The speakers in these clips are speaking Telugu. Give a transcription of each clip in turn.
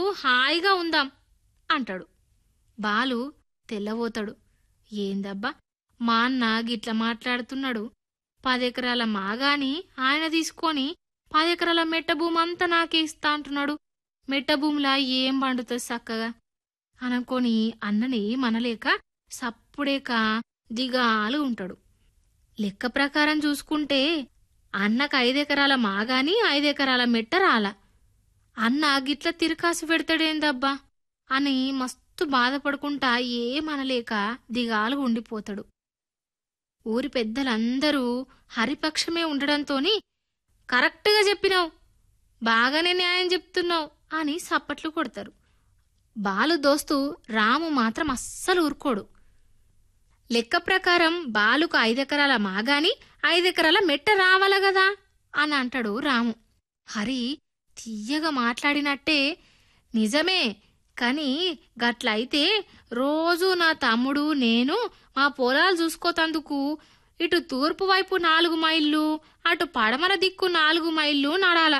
హాయిగా ఉందాం అంటాడు బాలు తెల్లబోతాడు ఏందబ్బా మా అన్న గిట్ల మాట్లాడుతున్నాడు పదెకరాల మాగాని ఆయన తీసుకొని పదెకరాల మెట్ట భూమి అంతా నాకే ఇస్తా అంటున్నాడు మెట్ట భూమిలా ఏం పండుతుంది చక్కగా అనుకొని అన్నని మనలేక సప్పుడేక దిగాలు ఉంటాడు లెక్క ప్రకారం చూసుకుంటే అన్నకు ఐదెకరాల మాగాని ఐదెకరాల మెట్ట రాల అన్న గిట్ల తిరకాసు పెడతాడేందబ్బా అని మస్తు బాధపడుకుంటా ఏమనలేక దిగాలు ఉండిపోతాడు ఊరి పెద్దలందరూ హరిపక్షమే ఉండడంతోని కరెక్ట్గా చెప్పినావు బాగానే న్యాయం చెప్తున్నావు అని సప్పట్లు కొడతారు బాలు దోస్తు రాము మాత్రం అస్సలు ఊరుకోడు లెక్క ప్రకారం బాలుకు ఐదెకరాల మాగాని ఐదెకరాల మెట్ట రావాల గదా అని అంటాడు రాము హరి తీయగా మాట్లాడినట్టే నిజమే కాని గట్లయితే రోజు నా తమ్ముడు నేను మా పొలాలు చూసుకోతందుకు ఇటు తూర్పు వైపు నాలుగు మైళ్ళు అటు పడమర దిక్కు నాలుగు మైళ్ళు నడాల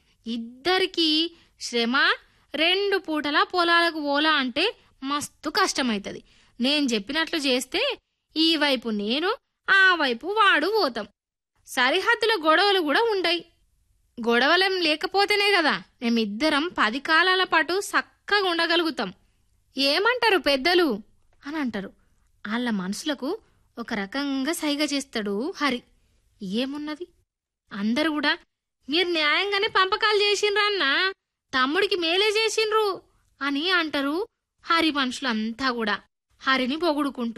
ఇద్దరికి శ్రమ రెండు పూటల పొలాలకు పోలా అంటే మస్తు కష్టమైతది నేను చెప్పినట్లు చేస్తే ఈ వైపు నేను ఆ వైపు వాడు పోతాం సరిహద్దుల గొడవలు కూడా ఉండయి గొడవలేం లేకపోతేనే కదా మేమిద్దరం పది కాలాల పాటు చక్కగా ఉండగలుగుతాం ఏమంటారు పెద్దలు అని అంటారు వాళ్ళ మనసులకు ఒక రకంగా సైగ చేస్తాడు హరి ఏమున్నది అందరు కూడా మీరు న్యాయంగానే పంపకాలు చేసిండ్రా అన్నా తమ్ముడికి మేలే చేసిండ్రు అని అంటారు హరి మనుషులంతా కూడా హరిని పొగుడుకుంటూ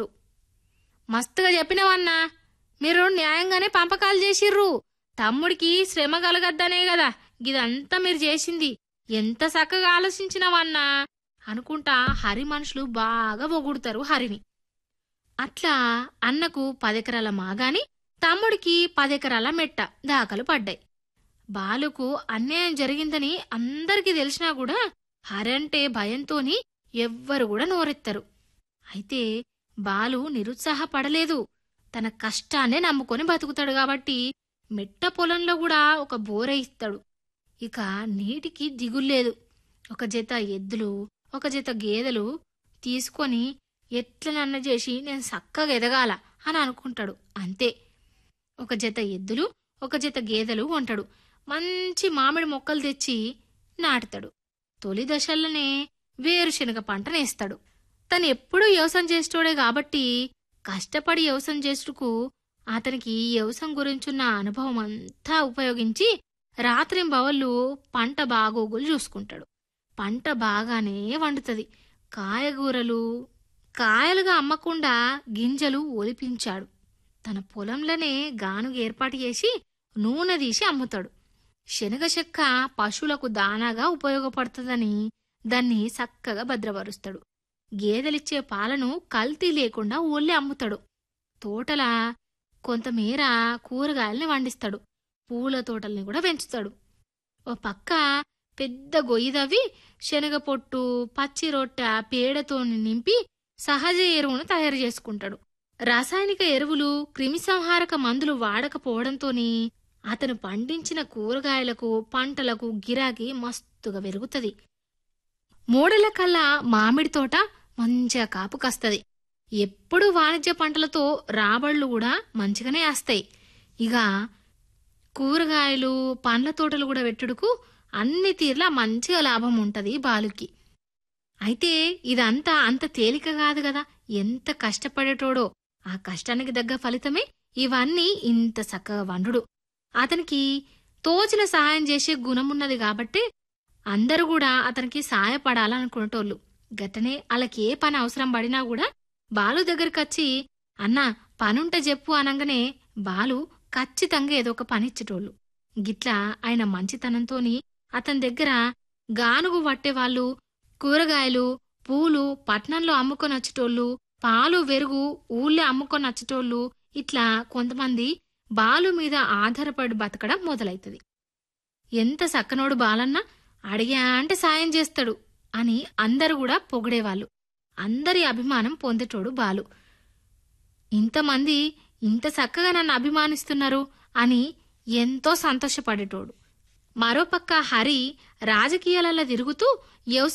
మస్తుగా చెప్పినవన్నా మీరు న్యాయంగానే పంపకాలు చేసిర్రు తమ్ముడికి శ్రమ కలగద్దనే కదా ఇదంతా మీరు చేసింది ఎంత చక్కగా ఆలోచించినవన్నా అనుకుంటా హరి మనుషులు బాగా పొగుడుతారు హరిని అట్లా అన్నకు పదెకరాల మాగాని తమ్ముడికి పదెకరాల మెట్ట దాఖలు పడ్డాయి బాలుకు అన్యాయం జరిగిందని అందరికీ తెలిసినా కూడా హరంటే భయంతోని ఎవ్వరు కూడా నోరెత్తరు అయితే బాలు నిరుత్సాహపడలేదు తన కష్టాన్నే నమ్ముకొని బతుకుతాడు కాబట్టి మెట్ట పొలంలో కూడా ఒక బోర ఇస్తాడు ఇక నీటికి దిగుల్లేదు ఒక జత ఎద్దులు ఒక జత గేదెలు తీసుకొని ఎట్లనన్న చేసి నేను చక్కగా ఎదగాల అని అనుకుంటాడు అంతే ఒక జత ఎద్దులు ఒక జత గేదెలు కొంటాడు మంచి మామిడి మొక్కలు తెచ్చి నాటుతాడు తొలి దశల్లోనే వేరుశనగ పంటనేస్తాడు తను ఎప్పుడూ వ్యవసాయం చేసేటోడే కాబట్టి కష్టపడి వ్యవసాయం చేసుటకు అతనికి ఈ వ్యవసాయం గురించున్న అనుభవం అంతా ఉపయోగించి రాత్రింబవళ్ళు పంట బాగోగులు చూసుకుంటాడు పంట బాగానే వండుతుంది కాయగూరలు కాయలుగా అమ్మకుండా గింజలు ఒలిపించాడు తన పొలంలోనే గానుగ ఏర్పాటు చేసి నూనె తీసి అమ్ముతాడు శనగ చెక్క పశువులకు దానాగా ఉపయోగపడుతుందని దాన్ని చక్కగా భద్రపరుస్తాడు గేదెలిచ్చే పాలను కల్తీ లేకుండా ఊళ్ళే అమ్ముతాడు తోటల కొంతమేర కూరగాయల్ని వండిస్తాడు పూల తోటల్ని కూడా పెంచుతాడు ఓ పక్క పెద్ద గొయ్యి తవ్వి శనగ పొట్టు పచ్చి రొట్టె పేడతో నింపి సహజ ఎరువును తయారు చేసుకుంటాడు రాసాయనిక ఎరువులు క్రిమిసంహారక మందులు వాడకపోవడంతోని అతను పండించిన కూరగాయలకు పంటలకు గిరాకీ మస్తుగా పెరుగుతుంది మూడేళ్ల కల్లా మామిడి తోట మంచిగా కాపు కాస్తది ఎప్పుడు వాణిజ్య పంటలతో రాబడులు కూడా మంచిగానే వస్తాయి ఇక కూరగాయలు పండ్ల తోటలు కూడా పెట్టుడుకు అన్ని తీర్లా మంచిగా లాభం ఉంటది బాలుకి అయితే ఇదంతా అంత తేలిక కాదు కదా ఎంత కష్టపడేటోడో ఆ కష్టానికి దగ్గ ఫలితమే ఇవన్నీ ఇంత చక్కగా వండుడు అతనికి తోచిన సహాయం చేసే గుణమున్నది కాబట్టి అందరూ కూడా అతనికి సాయపడాలనుకునేటోళ్ళు గట్టనే వాళ్ళకి ఏ పని అవసరం పడినా కూడా బాలు దగ్గరికి వచ్చి అన్నా పనుంటే చెప్పు అనగానే బాలు ఖచ్చితంగా ఏదో ఒక పని ఇచ్చేటోళ్ళు గిట్లా ఆయన మంచితనంతోని అతని దగ్గర గానుగు పట్టేవాళ్ళు కూరగాయలు పూలు పట్నంలో అమ్ముకొని వచ్చేటోళ్ళు పాలు వెరుగు ఊళ్ళో అమ్ముకొని వచ్చేటోళ్ళు ఇట్లా కొంతమంది బాలు మీద ఆధారపడి బతకడం మొదలైతది ఎంత సక్కనోడు బాలన్నా అడిగా అంటే సాయం చేస్తాడు అని అందరూ కూడా పొగిడేవాళ్ళు అందరి అభిమానం పొందేటోడు బాలు ఇంతమంది ఇంత చక్కగా నన్ను అభిమానిస్తున్నారు అని ఎంతో సంతోషపడేటోడు మరోపక్క హరి రాజకీయాలలో తిరుగుతూ వ్యవసాయ